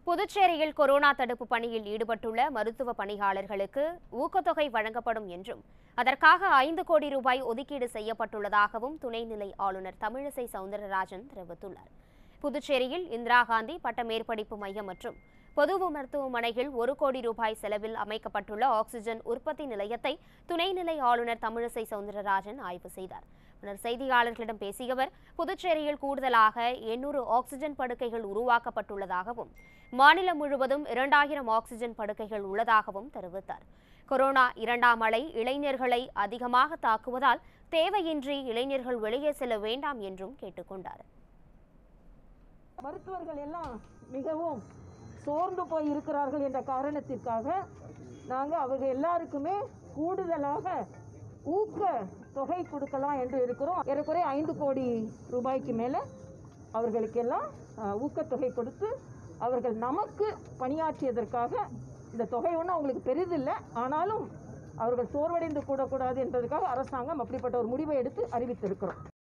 புதுச்சேரியில் கொரோனா தடுப்பு பணியில் ஈடுபட்டுள்ள மருத்துவ பணியாளர்களுக்கு ஊக்கத்தொகை வழங்கப்படும் என்றும் அதற்காக ஐந்து கோடி ரூபாய் ஒதுக்கீடு செய்யப்பட்டுள்ளதாகவும் துணைநிலை ஆளுநர் தமிழிசை சவுந்தரராஜன் தெரிவித்துள்ளார் புதுச்சேரியில் இந்திரா காந்தி பட்ட மேற்படிப்பு மையம் மற்றும் பொது மருத்துவமனையில் ஒரு கோடி ரூபாய் செலவில் அமைக்கப்பட்டுள்ள ஆக்ஸிஜன் உற்பத்தி நிலையத்தை துணைநிலை ஆளுநர் தமிழிசை சவுந்தரராஜன் ஆய்வு செய்தார் பின்னர் செய்தியாளர்களிடம் பேசிய அவர் புதுச்சேரியில் கூடுதலாக எண்ணூறு ஆக்ஸிஜன் படுக்கைகள் உருவாக்கப்பட்டுள்ளதாகவும் மாநிலம் முழுவதும் இரண்டாயிரம் ஆக்ஸிஜன் படுக்கைகள் உள்ளதாகவும் தெரிவித்தார் கொரோனா இரண்டாம் அலை இளைஞர்களை அதிகமாக தாக்குவதால் தேவையின்றி இளைஞர்கள் வெளியே செல்ல வேண்டாம் என்றும் கேட்டுக்கொண்டார் மருத்துவர்கள் எல்லாம் மிகவும் சோர்ந்து போய் இருக்கிறார்கள் என்ற காரணத்திற்காக நாங்கள் அவங்க எல்லாருக்குமே கூடுதலாக ஊக்க தொகை கொடுக்கலாம் என்று இருக்கிறோம் ஏறக்குறைய ஐந்து கோடி ரூபாய்க்கு மேலே அவர்களுக்கெல்லாம் அஹ், ஊக்கத்தொகை கொடுத்து அவர்கள் நமக்கு பணியாற்றியதற்காக இந்த தொகை ஒன்றும் அவங்களுக்கு பெரிதில்லை ஆனாலும் அவர்கள் சோர்வடைந்து கூடக்கூடாது என்பதற்காக அரசாங்கம் அப்படிப்பட்ட ஒரு முடிவை எடுத்து அறிவித்திருக்கிறோம்